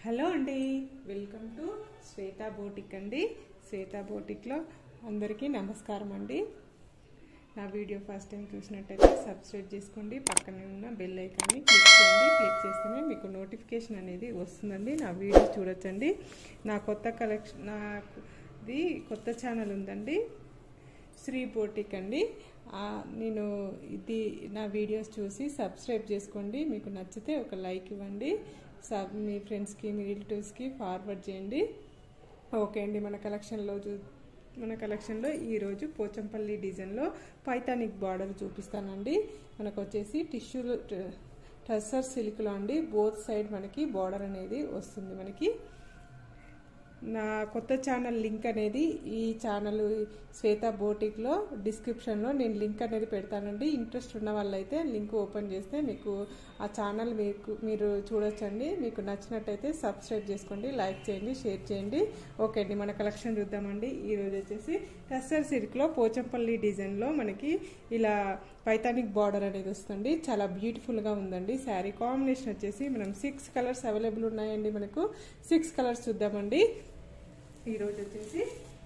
hello అండి welcome to Shweta boutique అండి శ్వేతా బోటిక్లో అందరికీ నమస్కారం అండి నా వీడియో ఫస్ట్ టైం చూసినట్టయితే సబ్స్క్రైబ్ చేసుకోండి పక్కనే ఉన్న బెల్ ఐకాన్ని క్లిక్ చేయండి క్లిక్ చేస్తేనే మీకు నోటిఫికేషన్ అనేది వస్తుందండి నా వీడియో చూడొచ్చండి నా కొత్త కలెక్షన్ నాది కొత్త ఛానల్ ఉందండి శ్రీ బోటిక్ అండి ఆ, నేను ఇది నా వీడియోస్ చూసి సబ్స్క్రైబ్ చేసుకోండి మీకు నచ్చితే ఒక లైక్ ఇవ్వండి సబ్ మీ ఫ్రెండ్స్కి మీ రిలేటివ్స్కి ఫార్వర్డ్ చేయండి ఓకే అండి మన కలెక్షన్లో చూ మన కలెక్షన్లో ఈరోజు పోచంపల్లి డిజైన్లో పైతానిక్ బార్డర్ చూపిస్తానండి మనకు వచ్చేసి టిష్యూలు టసర్ సిల్క్లో అండి బోత్ సైడ్ మనకి బార్డర్ అనేది వస్తుంది మనకి నా కొత్త ఛానల్ లింక్ అనేది ఈ ఛానల్ శ్వేత బోటిక్లో డిస్క్రిప్షన్లో నేను లింక్ అనేది పెడతానండి ఇంట్రెస్ట్ ఉన్న వాళ్ళైతే లింక్ ఓపెన్ చేస్తే మీకు ఆ ఛానల్ మీకు మీరు చూడొచ్చండి మీకు నచ్చినట్టయితే సబ్స్క్రైబ్ చేసుకోండి లైక్ చేయండి షేర్ చేయండి ఓకే అండి మన కలెక్షన్ చూద్దామండి ఈరోజు వచ్చేసి టస్సర్ సిల్క్లో పోచంపల్లి డిజైన్లో మనకి ఇలా పైతానిక్ బార్డర్ అనేది వస్తుంది చాలా బ్యూటిఫుల్గా ఉందండి శారీ కాంబినేషన్ వచ్చేసి మనం సిక్స్ కలర్స్ అవైలబుల్ ఉన్నాయండి మనకు సిక్స్ కలర్స్ చూద్దామండి ఈరోజు వచ్చేసి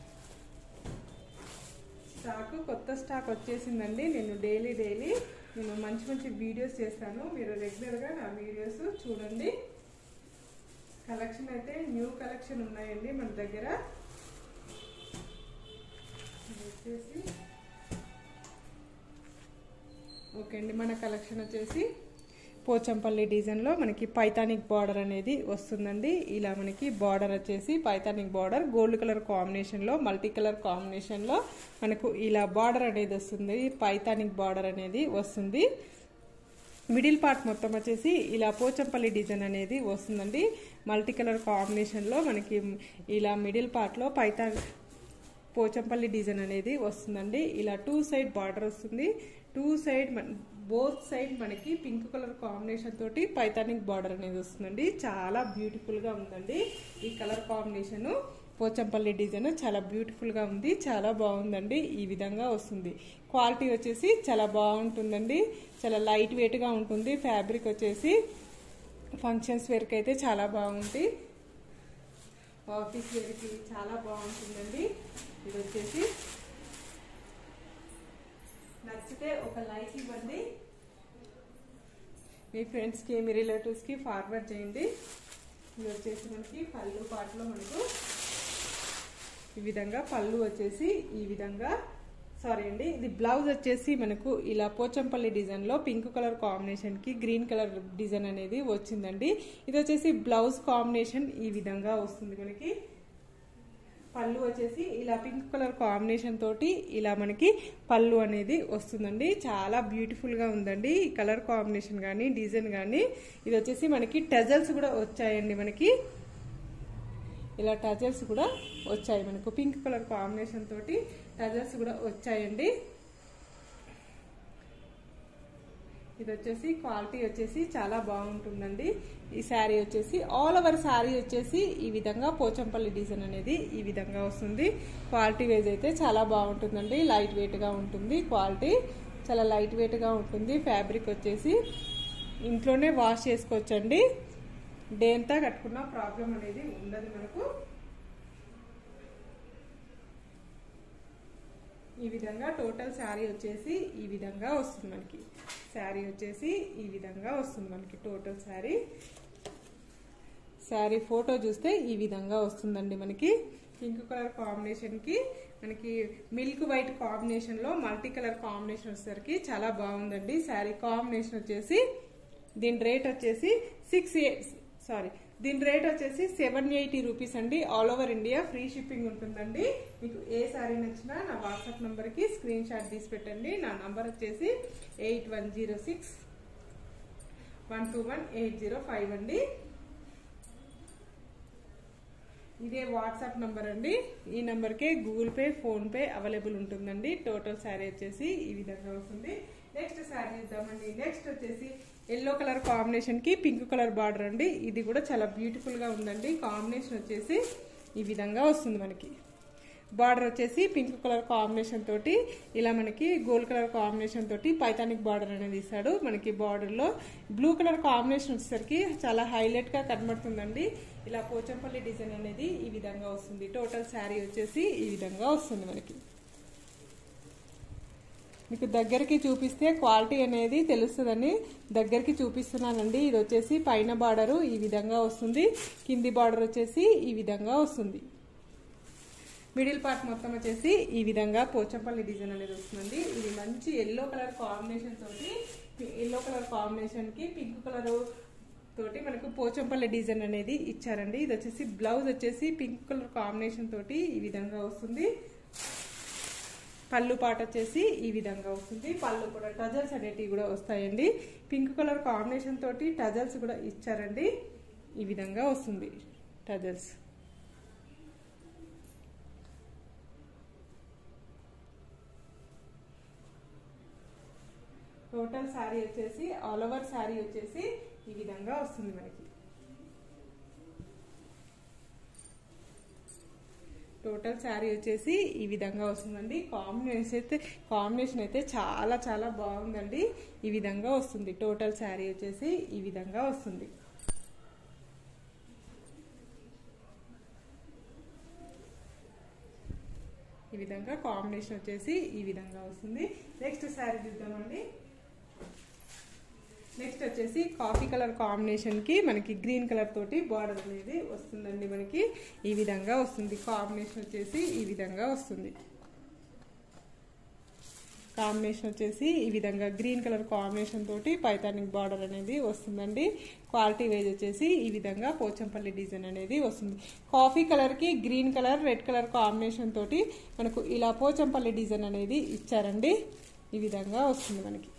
స్టాక్ కొత్త స్టాక్ వచ్చేసిందండి నేను డైలీ డైలీ నేను మంచి మంచి వీడియోస్ చేస్తాను మీరు రెగ్యులర్గా నా వీడియోస్ చూడండి కలెక్షన్ అయితే న్యూ కలెక్షన్ ఉన్నాయండి మన దగ్గర ఇది వచ్చేసి ఓకే అండి మన కలెక్షన్ వచ్చేసి పోచంపల్లి డిజైన్లో మనకి పైతానిక్ బార్డర్ అనేది వస్తుందండి ఇలా మనకి బార్డర్ వచ్చేసి పైతానిక్ బార్డర్ గోల్డ్ కలర్ కాంబినేషన్లో మల్టీ కలర్ కాంబినేషన్లో మనకు ఇలా బార్డర్ అనేది వస్తుంది పైతానిక్ బార్డర్ అనేది వస్తుంది మిడిల్ పార్ట్ మొత్తం వచ్చేసి ఇలా పోచంపల్లి డిజైన్ అనేది వస్తుందండి మల్టీ కలర్ కాంబినేషన్లో మనకి ఇలా మిడిల్ పార్ట్లో పైతా పోచంపల్లి డిజైన్ అనేది వస్తుందండి ఇలా టూ సైడ్ బార్డర్ వస్తుంది టూ సైడ్ బోత్ సైడ్ మనకి పింక్ కలర్ కాంబినేషన్ తోటి పైతానిక్ బార్డర్ అనేది వస్తుందండి చాలా బ్యూటిఫుల్ గా ఉందండి ఈ కలర్ కాంబినేషన్ పోచంపల్లి డిజైన్ చాలా బ్యూటిఫుల్ గా ఉంది చాలా బాగుందండి ఈ విధంగా వస్తుంది క్వాలిటీ వచ్చేసి చాలా బాగుంటుందండి చాలా లైట్ వెయిట్ గా ఉంటుంది ఫ్యాబ్రిక్ వచ్చేసి ఫంక్షన్స్ వేర్కి అయితే చాలా బాగుంది ఆఫీస్ వేర్కి చాలా బాగుంటుందండి ఇది వచ్చేసి నచ్చితే ఒక లైక్ ఇవ్వండి మీ ఫ్రెండ్స్కి మీ రిలేటివ్స్కి ఫార్వర్డ్ చేయండి ఇది వచ్చేసి మనకి పళ్ళు పాటలో మనకు ఈ విధంగా పళ్ళు వచ్చేసి ఈ విధంగా సారీ అండి ఇది బ్లౌజ్ వచ్చేసి మనకు ఇలా పోచంపల్లి డిజైన్లో పింక్ కలర్ కాంబినేషన్కి గ్రీన్ కలర్ డిజైన్ అనేది వచ్చిందండి ఇది వచ్చేసి బ్లౌజ్ కాంబినేషన్ ఈ విధంగా వస్తుంది మనకి పళ్ళు వచ్చేసి ఇలా పింక్ కలర్ కాంబినేషన్ తోటి ఇలా మనకి పళ్ళు అనేది వస్తుందండి చాలా బ్యూటిఫుల్ గా ఉందండి ఈ కలర్ కాంబినేషన్ కానీ డిజైన్ కానీ ఇది వచ్చేసి మనకి టజల్స్ కూడా వచ్చాయండి మనకి ఇలా టజల్స్ కూడా వచ్చాయి మనకు పింక్ కలర్ కాంబినేషన్ తోటి టజల్స్ కూడా వచ్చాయండి ఇది వచ్చేసి క్వాలిటీ వచ్చేసి చాలా బాగుంటుందండి ఈ శారీ వచ్చేసి ఆల్ ఓవర్ శారీ వచ్చేసి ఈ విధంగా పోచంపల్లి డిజైన్ అనేది ఈ విధంగా వస్తుంది క్వాలిటీ వైజ్ అయితే చాలా బాగుంటుందండి లైట్ వెయిట్గా ఉంటుంది క్వాలిటీ చాలా లైట్ వెయిట్గా ఉంటుంది ఫ్యాబ్రిక్ వచ్చేసి ఇంట్లోనే వాష్ చేసుకోవచ్చండి డే అంతా కట్టుకున్న ప్రాబ్లం అనేది ఉండదు మనకు ఈ విధంగా టోటల్ శారీ వచ్చేసి ఈ విధంగా వస్తుంది మనకి శారీ వచ్చేసి ఈ విధంగా వస్తుంది మనకి టోటల్ శారీ శారీ ఫోటో చూస్తే ఈ విధంగా వస్తుందండి మనకి పింక్ కలర్ కాంబినేషన్కి మనకి మిల్క్ వైట్ కాంబినేషన్లో మల్టీ కలర్ కాంబినేషన్ వచ్చేసరికి చాలా బాగుందండి శారీ కాంబినేషన్ వచ్చేసి దీని రేట్ వచ్చేసి సిక్స్ సారీ దీని రేట్ వచ్చేసి సెవెన్ ఎయిటీ రూపీస్ అండి all over India free shipping ఉంటుందండి మీకు ఏ శారీ నచ్చినా నా వాట్సాప్ నంబర్కి స్క్రీన్ షాట్ తీసి పెట్టండి నా నంబర్ వచ్చేసి eight one zero six one two one eight zero five అండి ఇదే వాట్సాప్ నంబర్ అండి ఈ నంబర్కే గూగుల్ పే ఫోన్పే అవైలబుల్ ఉంటుందండి టోటల్ శారీ వచ్చేసి ఈ విధంగా వస్తుంది నెక్స్ట్ శారీ ఇద్దామండి నెక్స్ట్ వచ్చేసి ఎల్లో కలర్ కాంబినేషన్ కి పింక్ కలర్ బార్డర్ అండి ఇది కూడా చాలా బ్యూటిఫుల్ గా ఉందండి కాంబినేషన్ వచ్చేసి ఈ విధంగా వస్తుంది మనకి బార్డర్ వచ్చేసి పింక్ కలర్ కాంబినేషన్ తోటి ఇలా మనకి గోల్డ్ కలర్ కాంబినేషన్ తోటి పైతానిక్ బార్డర్ అనేది ఇస్తాడు మనకి బార్డర్ లో బ్లూ కలర్ కాంబినేషన్ వచ్చేసరికి చాలా హైలైట్ గా కనబడుతుందండి ఇలా పోచంపల్లి డిజైన్ అనేది ఈ విధంగా వస్తుంది టోటల్ శారీ వచ్చేసి ఈ విధంగా వస్తుంది మనకి మీకు దగ్గరికి చూపిస్తే క్వాలిటీ అనేది తెలుస్తుందని దగ్గరికి చూపిస్తున్నానండి ఇది వచ్చేసి పైన బార్డరు ఈ విధంగా వస్తుంది కింది బార్డర్ వచ్చేసి ఈ విధంగా వస్తుంది మిడిల్ పార్ట్ మొత్తం వచ్చేసి ఈ విధంగా పోచంపల్లి డిజైన్ అనేది వస్తుందండి ఇది మంచి ఎల్లో కలర్ కాంబినేషన్ తోటి ఎల్లో కలర్ కాంబినేషన్ కి పింక్ కలర్ తోటి మనకు పోచంపల్లి డిజైన్ అనేది ఇచ్చారండి ఇది వచ్చేసి బ్లౌజ్ వచ్చేసి పింక్ కలర్ కాంబినేషన్ తోటి ఈ విధంగా వస్తుంది పళ్ళు పాట వచ్చేసి ఈ విధంగా వస్తుంది పళ్ళు కూడా టజల్స్ అనేటివి కూడా వస్తాయండి పింక్ కలర్ కాంబినేషన్ తోటి టజల్స్ కూడా ఇచ్చారండి ఈ విధంగా వస్తుంది టజల్స్ టోటల్ శారీ వచ్చేసి ఆల్ ఓవర్ శారీ వచ్చేసి ఈ విధంగా వస్తుంది మనకి టోటల్ శారీ వచ్చేసి ఈ విధంగా వస్తుందండి కాంబినేషన్ అయితే కాంబినేషన్ అయితే చాలా చాలా బాగుందండి ఈ విధంగా వస్తుంది టోటల్ శారీ వచ్చేసి ఈ విధంగా వస్తుంది ఈ విధంగా కాంబినేషన్ వచ్చేసి ఈ విధంగా వస్తుంది నెక్స్ట్ శారీ చూద్దామండి నెక్స్ట్ వచ్చేసి కాఫీ కలర్ కాంబినేషన్ కి మనకి గ్రీన్ కలర్ తోటి బార్డర్ అనేది వస్తుందండి మనకి ఈ విధంగా వస్తుంది కాంబినేషన్ వచ్చేసి ఈ విధంగా వస్తుంది కాంబినేషన్ వచ్చేసి ఈ విధంగా గ్రీన్ కలర్ కాంబినేషన్ తోటి పైతానిక్ బార్డర్ అనేది వస్తుందండి క్వాలిటీ వైజ్ వచ్చేసి ఈ విధంగా పోచంపల్లి డిజైన్ అనేది వస్తుంది కాఫీ కలర్ కి green colour red colour combination తోటి మనకు ఇలా పోచంపల్లి డిజైన్ అనేది ఇచ్చారండి ఈ విధంగా వస్తుంది మనకి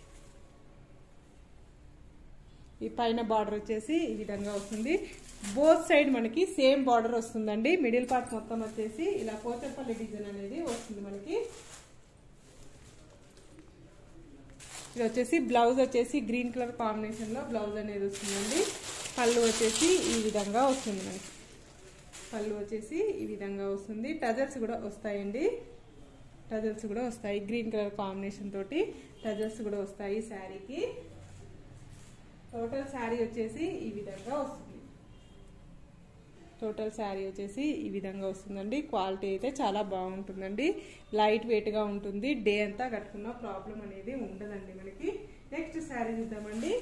ఈ పైన బార్డర్ వచ్చేసి ఈ విధంగా వస్తుంది బోత్ సైడ్ మనకి సేమ్ బార్డర్ వస్తుందండి మిడిల్ పార్ట్ మొత్తం వచ్చేసి ఇలా పోచంపల్లి డిజైన్ అనేది వస్తుంది మనకి ఇది వచ్చేసి బ్లౌజ్ వచ్చేసి గ్రీన్ కలర్ కాంబినేషన్ లో బ్లౌజ్ అనేది వస్తుందండి పళ్ళు వచ్చేసి ఈ విధంగా వస్తుంది మనకి పళ్ళు వచ్చేసి ఈ విధంగా వస్తుంది టజల్స్ కూడా వస్తాయండి టజల్స్ కూడా వస్తాయి గ్రీన్ కలర్ కాంబినేషన్ తోటి టజల్స్ కూడా వస్తాయి శారీకి టోటల్ శారీ వచ్చేసి ఈ విధంగా వస్తుంది టోటల్ శారీ వచ్చేసి ఈ విధంగా వస్తుందండి క్వాలిటీ అయితే చాలా బాగుంటుందండి లైట్ వెయిట్గా ఉంటుంది డే అంతా కట్టుకున్న ప్రాబ్లం అనేది ఉండదండి మనకి నెక్స్ట్ శారీ చూద్దామండి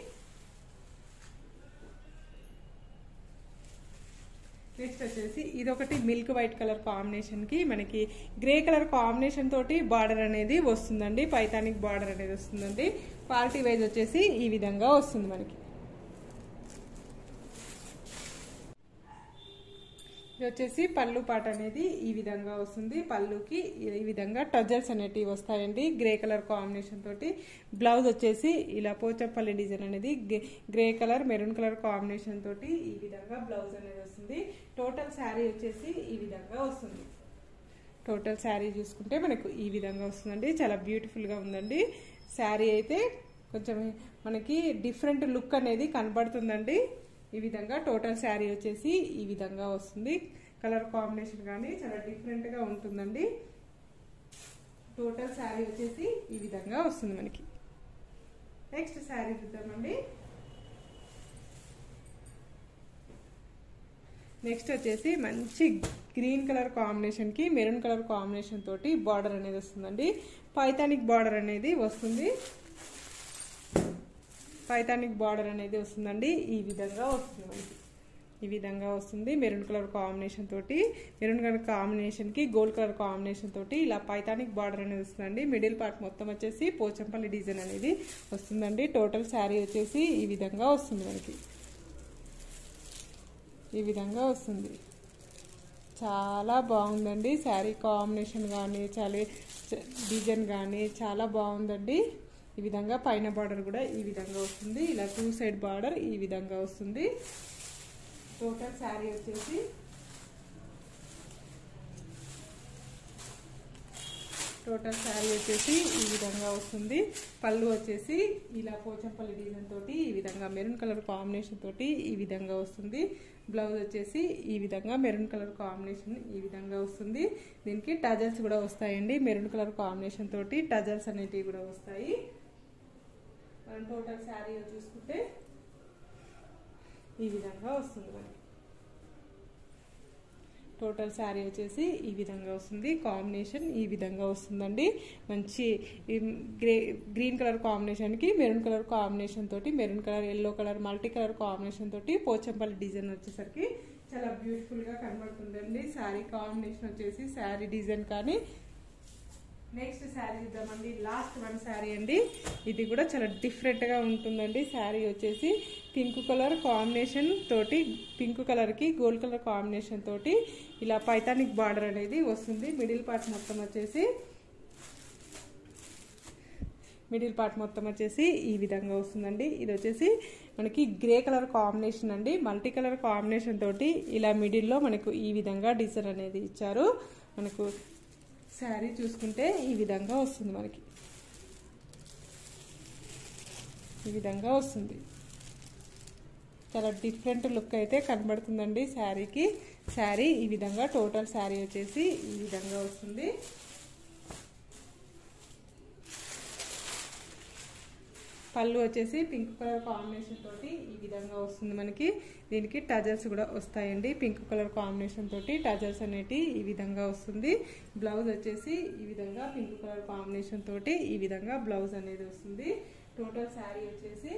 నెక్స్ట్ వచ్చేసి ఇది ఒకటి మిల్క్ వైట్ కలర్ కాంబినేషన్ కి మనకి గ్రే కలర్ కాంబినేషన్ తోటి బార్డర్ అనేది వస్తుందండి పైతానిక్ బార్డర్ అనేది వస్తుందండి క్వాలిటీ వైజ్ వచ్చేసి ఈ విధంగా వస్తుంది మనకి ఇది వచ్చేసి పళ్ళు పాట అనేది ఈ విధంగా వస్తుంది పళ్ళుకి ఈ విధంగా టజల్స్ అనేటివి వస్తాయండి గ్రే కలర్ కాంబినేషన్ తోటి బ్లౌజ్ వచ్చేసి ఇలా పోచప్పల్లి డిజైన్ అనేది grey colour maroon colour combination తోటి ఈ విధంగా బ్లౌజ్ అనేది వస్తుంది టోటల్ శారీ వచ్చేసి ఈ విధంగా వస్తుంది టోటల్ శారీ చూసుకుంటే మనకు ఈ విధంగా వస్తుందండి చాలా బ్యూటిఫుల్గా ఉందండి శారీ అయితే కొంచెం మనకి డిఫరెంట్ లుక్ అనేది కనబడుతుందండి ఈ విధంగా టోటల్ శారీ వచ్చేసి ఈ విధంగా వస్తుంది కలర్ కాంబినేషన్ కానీ చాలా డిఫరెంట్గా ఉంటుందండి టోటల్ శారీ వచ్చేసి ఈ విధంగా వస్తుంది మనకి నెక్స్ట్ శారీ చూద్దామండి నెక్స్ట్ వచ్చేసి మంచి గ్రీన్ కలర్ కాంబినేషన్కి మెరూన్ కలర్ కాంబినేషన్ తోటి బార్డర్ అనేది వస్తుందండి పైతానిక్ బార్డర్ అనేది వస్తుంది పైతానిక్ బార్డర్ అనేది వస్తుందండి ఈ విధంగా వస్తుంది మనకి ఈ విధంగా వస్తుంది మెరూన్ కలర్ కాంబినేషన్ తోటి మెరూన్ కలర్ కాంబినేషన్కి గోల్డ్ కలర్ కాంబినేషన్ తోటి ఇలా పైతానిక్ బార్డర్ అనేది వస్తుందండి మిడిల్ పార్ట్ మొత్తం వచ్చేసి పోచంపల్లి డిజైన్ అనేది వస్తుందండి టోటల్ శారీ వచ్చేసి ఈ విధంగా వస్తుంది మనకి ఈ విధంగా వస్తుంది చాలా బాగుందండి శారీ కాంబినేషన్ కానీ చాలా డిజైన్ కానీ చాలా బాగుందండి ఈ విధంగా పైన బార్డర్ కూడా ఈ విధంగా వస్తుంది ఇలా టూ సైడ్ బార్డర్ ఈ విధంగా వస్తుంది టోటల్ శారీ వచ్చేసి టోటల్ శారీ వచ్చేసి ఈ విధంగా వస్తుంది పళ్ళు వచ్చేసి ఇలా పోచంపల్లి డిజైన్ తోటి ఈ విధంగా మెరూన్ కలర్ కాంబినేషన్ తోటి ఈ విధంగా వస్తుంది బ్లౌజ్ వచ్చేసి ఈ విధంగా మెరూన్ కలర్ కాంబినేషన్ ఈ విధంగా వస్తుంది దీనికి టజల్స్ కూడా వస్తాయండి మెరూన్ కలర్ కాంబినేషన్ తోటి టజల్స్ అనేటివి కూడా వస్తాయి మనం టోటల్ శారీ చూసుకుంటే ఈ విధంగా వస్తుంది మనకి టోటల్ శారీ వచ్చేసి ఈ విధంగా వస్తుంది కాంబినేషన్ ఈ విధంగా వస్తుందండి మంచి గ్రే గ్రీన్ కలర్ కాంబినేషన్కి మెరూన్ కలర్ కాంబినేషన్ తోటి maroon colour yellow colour multi colour combination తోటి పోచంపల్లి డిజైన్ వచ్చేసరికి చాలా బ్యూటిఫుల్గా కనబడుతుందండి శారీ కాంబినేషన్ వచ్చేసి శారీ డిజైన్ కానీ నెక్స్ట్ శారీ చూద్దామండి లాస్ట్ వన్ శారీ అండి ఇది కూడా చాలా డిఫరెంట్గా ఉంటుందండి శారీ వచ్చేసి పింక్ కలర్ కాంబినేషన్ తోటి పింక్ కలర్కి గోల్డ్ కలర్ కాంబినేషన్ తోటి ఇలా పైతానిక్ బార్డర్ అనేది వస్తుంది మిడిల్ పార్ట్ మొత్తం వచ్చేసి మిడిల్ పార్ట్ మొత్తం వచ్చేసి ఈ విధంగా వస్తుందండి ఇది వచ్చేసి మనకి గ్రే కలర్ కాంబినేషన్ అండి మల్టీ కలర్ కాంబినేషన్ తోటి ఇలా మిడిల్లో మనకు ఈ విధంగా డిజైన్ అనేది ఇచ్చారు మనకు శారీ చూసుకుంటే ఈ విధంగా వస్తుంది మనకి ఈ విధంగా వస్తుంది చాలా డిఫరెంట్ లుక్ అయితే కనబడుతుందండి శారీకి శారీ ఈ విధంగా టోటల్ శారీ వచ్చేసి ఈ విధంగా వస్తుంది పళ్ళు వచ్చేసి పింక్ కలర్ కాంబినేషన్ తోటి ఈ విధంగా వస్తుంది మనకి దీనికి టజల్స్ కూడా వస్తాయండి పింక్ కలర్ కాంబినేషన్ తోటి టజల్స్ అనేటి ఈ విధంగా వస్తుంది బ్లౌజ్ వచ్చేసి ఈ విధంగా పింక్ కలర్ కాంబినేషన్ తోటి ఈ విధంగా బ్లౌజ్ అనేది వస్తుంది టోటల్ శారీ వచ్చేసి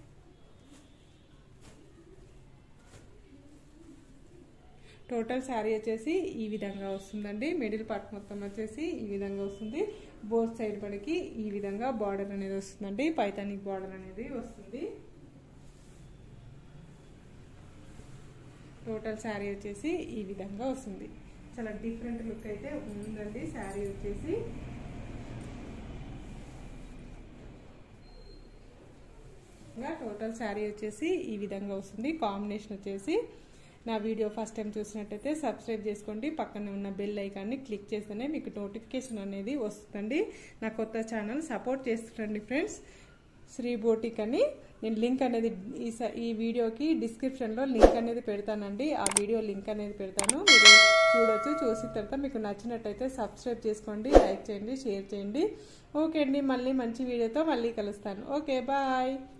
టోటల్ శారీ వచ్చేసి ఈ విధంగా వస్తుందండి మిడిల్ పార్ట్ మొత్తం వచ్చేసి ఈ విధంగా వస్తుంది బోత్ సైడ్ మనకి ఈ విధంగా బార్డర్ అనేది వస్తుందండి పైతానిక్ బార్డర్ అనేది వస్తుంది టోటల్ శారీ వచ్చేసి ఈ విధంగా వస్తుంది చాలా డిఫరెంట్ లుక్ అయితే ఉందండి శారీ వచ్చేసి ఇంకా టోటల్ శారీ వచ్చేసి ఈ విధంగా వస్తుంది కాంబినేషన్ వచ్చేసి నా వీడియో ఫస్ట్ టైం చూసినట్టయితే సబ్స్క్రైబ్ చేసుకోండి పక్కనే ఉన్న బెల్ ఐకాన్ని క్లిక్ చేస్తేనే మీకు నోటిఫికేషన్ అనేది వస్తుందండి నా కొత్త ఛానల్ సపోర్ట్ చేస్తుండండి ఫ్రెండ్స్ శ్రీ బోటిక్ అని నేను లింక్ అనేది ఈ ఈ వీడియోకి డిస్క్రిప్షన్లో లింక్ అనేది పెడతానండి ఆ వీడియో లింక్ అనేది పెడతాను మీరు చూడొచ్చు చూసిన తర్వాత మీకు నచ్చినట్టయితే సబ్స్క్రైబ్ చేసుకోండి లైక్ చేయండి షేర్ చేయండి ఓకే అండి మళ్ళీ మంచి వీడియోతో మళ్ళీ కలుస్తాను ఓకే బాయ్